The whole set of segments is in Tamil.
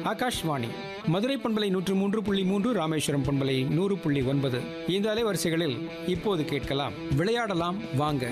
ஆகாஷ்வாணி மதுரை பண்பலை நூற்று மூன்று புள்ளி மூன்று ராமேஸ்வரம் பண்பலை நூறு புள்ளி ஒன்பது இந்த அலைவரிசைகளில் இப்போது கேட்கலாம் விளையாடலாம் வாங்க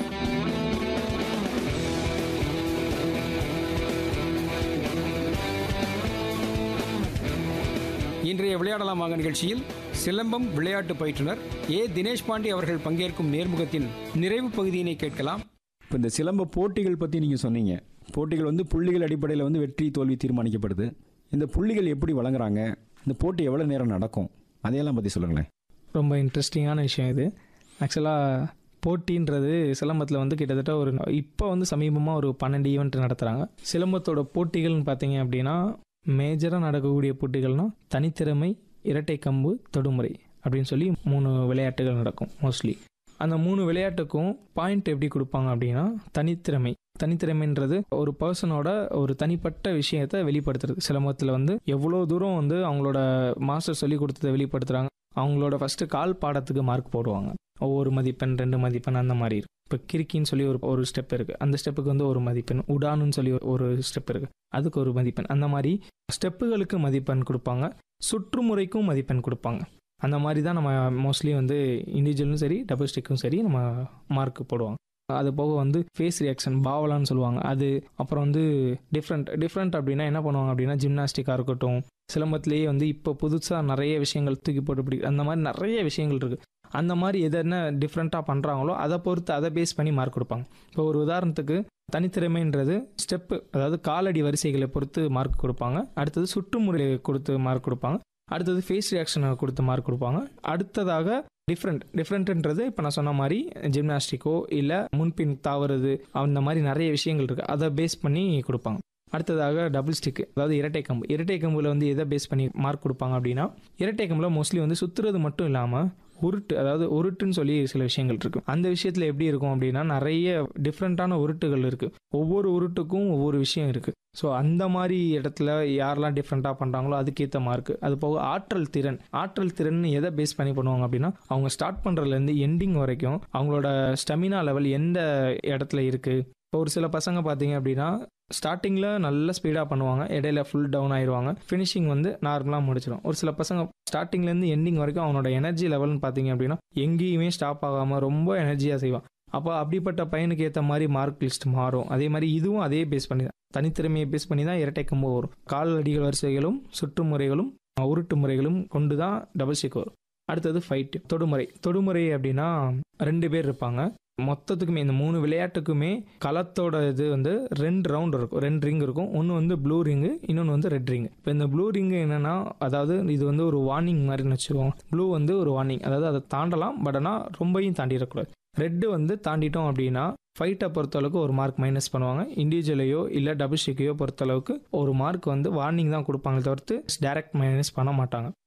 இன்றைய விளையாடலாம் வாங்க நிகழ்ச்சியில் சிலம்பம் விளையாட்டு பயிற்றுனர் ஏ தினேஷ் பாண்டி அவர்கள் பங்கேற்கும் நேர்முகத்தின் நிறைவு பகுதியினை கேட்கலாம் இப்போ இந்த சிலம்ப போட்டிகள் பற்றி நீங்கள் சொன்னீங்க போட்டிகள் வந்து புள்ளிகள் அடிப்படையில் வந்து வெற்றி தோல்வி தீர்மானிக்கப்படுது இந்த புள்ளிகள் எப்படி வழங்குறாங்க இந்த போட்டி எவ்வளோ நேரம் நடக்கும் அதையெல்லாம் பற்றி சொல்லுங்களேன் ரொம்ப இன்ட்ரெஸ்டிங்கான விஷயம் இது ஆக்சுவலாக போட்டின்றது சிலம்பத்தில் வந்து கிட்டத்தட்ட ஒரு இப்போ வந்து சமீபமாக ஒரு பன்னெண்டு ஈவெண்ட் நடத்துகிறாங்க சிலம்பத்தோட போட்டிகள்னு பார்த்தீங்க அப்படின்னா மேஜராக நடக்கக்கூடிய போட்டிகள்னா தனித்திறமை இரட்டை கம்பு தொடுமுறை அப்படின்னு சொல்லி மூணு விளையாட்டுகள் நடக்கும் மோஸ்ட்லி அந்த மூணு விளையாட்டுக்கும் பாயிண்ட் எப்படி கொடுப்பாங்க அப்படின்னா தனித்திறமை தனித்திறமைன்றது ஒரு பர்சனோட ஒரு தனிப்பட்ட விஷயத்தை வெளிப்படுத்துறது சிலம்பத்தில் வந்து எவ்வளோ தூரம் வந்து அவங்களோட மாஸ்டர் சொல்லி கொடுத்ததை வெளிப்படுத்துகிறாங்க அவங்களோட ஃபஸ்ட்டு கால் பாடத்துக்கு மார்க் போடுவாங்க ஒவ்வொரு மதிப்பெண் ரெண்டு மதிப்பெண் அந்த மாதிரி இருக்கு இப்போ கிறுக்கின்னு சொல்லி ஒரு ஒரு ஸ்டெப் இருக்குது அந்த ஸ்டெப்புக்கு வந்து ஒரு மதிப்பெண் உடானுன்னு சொல்லி ஒரு ஸ்டெப் இருக்குது அதுக்கு ஒரு மதிப்பெண் அந்த மாதிரி ஸ்டெப்புகளுக்கு மதிப்பெண் கொடுப்பாங்க சுற்றுமுறைக்கும் மதிப்பெண் கொடுப்பாங்க அந்த மாதிரி தான் நம்ம மோஸ்ட்லி வந்து இண்டிவிஜுவலும் சரி டபுள் ஸ்டிக்கும் சரி நம்ம மார்க் போடுவாங்க அது போக வந்து ஃபேஸ் ரியாக்ஷன் பாவலான்னு சொல்லுவாங்க அது அப்புறம் வந்து டிஃப்ரெண்ட் டிஃப்ரெண்ட் அப்படின்னா என்ன பண்ணுவாங்க அப்படின்னா ஜிம்னாஸ்டிக்காக இருக்கட்டும் சிலம்பத்திலேயே வந்து இப்போ புதுசாக நிறைய விஷயங்கள் தூக்கி போட்டு பிடி அந்த மாதிரி நிறைய விஷயங்கள் இருக்குது அந்த மாதிரி எது என்ன டிஃப்ரெண்ட்டாக பண்ணுறாங்களோ அதை பொறுத்து அதை பேஸ் பண்ணி மார்க் கொடுப்பாங்க இப்போ ஒரு உதாரணத்துக்கு தனித்திறமைன்றது ஸ்டெப்பு அதாவது காலடி வரிசைகளை பொறுத்து மார்க் கொடுப்பாங்க அடுத்தது சுற்றுமுறை கொடுத்து மார்க் கொடுப்பாங்க அடுத்தது ஃபேஸ் ரியாக்ஷனை கொடுத்து மார்க் கொடுப்பாங்க அடுத்ததாக டிஃப்ரெண்ட் டிஃப்ரெண்ட்ன்றது இப்போ நான் சொன்ன மாதிரி ஜிம்னாஸ்டிக்கோ இல்லை முன்பின் தாவறது அந்த மாதிரி நிறைய விஷயங்கள் இருக்குது அதை பேஸ் பண்ணி கொடுப்பாங்க அடுத்ததாக டபுள் ஸ்டிக் அதாவது இரட்டை கம்பு இரட்டை கம்புல வந்து எதை பேஸ் பண்ணி மார்க் கொடுப்பாங்க அப்படின்னா இரட்டை கம்புல மோஸ்ட்லி வந்து சுற்றுறது மட்டும் இல்லாமல் உருட்டு அதாவது உருட்டுன்னு சொல்லி சில விஷயங்கள் இருக்கு அந்த விஷயத்தில் எப்படி இருக்கும் அப்படின்னா நிறைய டிஃப்ரெண்ட்டான உருட்டுகள் இருக்கு ஒவ்வொரு உருட்டுக்கும் ஒவ்வொரு விஷயம் இருக்கு ஸோ அந்த மாதிரி இடத்துல யாரெல்லாம் டிஃப்ரெண்ட்டாக பண்ணுறாங்களோ அதுக்கேற்ற மார்க் அது போக ஆற்றல் திறன் ஆற்றல் திறன் எதை பேஸ் பண்ணி பண்ணுவாங்க அப்படின்னா அவங்க ஸ்டார்ட் பண்ணுறதுலேருந்து எண்டிங் வரைக்கும் அவங்களோட ஸ்டெமினா லெவல் எந்த இடத்துல இருக்குது இப்போ ஒரு சில பசங்க பார்த்தீங்க அப்படின்னா ஸ்டார்டிங்கில் நல்ல ஸ்பீடாக பண்ணுவாங்க இடையில ஃபுல் டவுன் ஆயிடுவாங்க ஃபினிஷிங் வந்து நார்மலாக முடிச்சிடும் ஒரு சில பசங்க ஸ்டார்டிங்லேருந்து எண்டிங் வரைக்கும் அவனோட எனர்ஜி லெவல்னு பார்த்தீங்க அப்படின்னா எங்கேயுமே ஸ்டாப் ஆகாமல் ரொம்ப எனர்ஜியாக செய்வான் அப்போ அப்படிப்பட்ட பையனுக்கு ஏற்ற மாதிரி மார்க் லிஸ்ட் மாறும் அதே மாதிரி இதுவும் அதே பேஸ் பண்ணி தான் தனித்திறமையை பேஸ் பண்ணி தான் இரட்டை கம்பு வரும் கால் அடிகள் வரிசைகளும் சுற்றுமுறைகளும் உருட்டு முறைகளும் கொண்டு தான் டபுள் ஸ்டிக் வரும் அடுத்தது ஃபைட் தொடுமுறை தொடுமுறை அப்படின்னா ரெண்டு பேர் இருப்பாங்க மொத்தத்துக்குமே இந்த மூணு விளையாட்டுக்குமே களத்தோட இது வந்து ரெண்டு ரவுண்ட் இருக்கும் ரெண்டு ரிங் இருக்கும் ஒன்று வந்து ப்ளூ ரிங்கு இன்னொன்று வந்து ரெட் ரிங் இப்போ இந்த ப்ளூ ரிங்கு என்னன்னா அதாவது இது வந்து ஒரு வார்னிங் மாதிரின்னு வச்சுக்கோங்க ப்ளூ வந்து ஒரு வார்னிங் அதாவது அதை தாண்டலாம் பட் ஆனால் ரொம்பையும் தாண்டிடக்கூடாது ரெட்டு வந்து தாண்டிட்டோம் அப்படின்னா ஃபைட்டை பொறுத்தளவுக்கு ஒரு மார்க் மைனஸ் பண்ணுவாங்க இண்டிவிஜுவலையோ இல்லை டபுள் ஸ்டிக்கையோ பொறுத்தளவுக்கு ஒரு மார்க் வந்து வார்னிங் தான் கொடுப்பாங்க தவிர்த்து டைரக்ட் மைனஸ் பண்ண மாட்டாங்க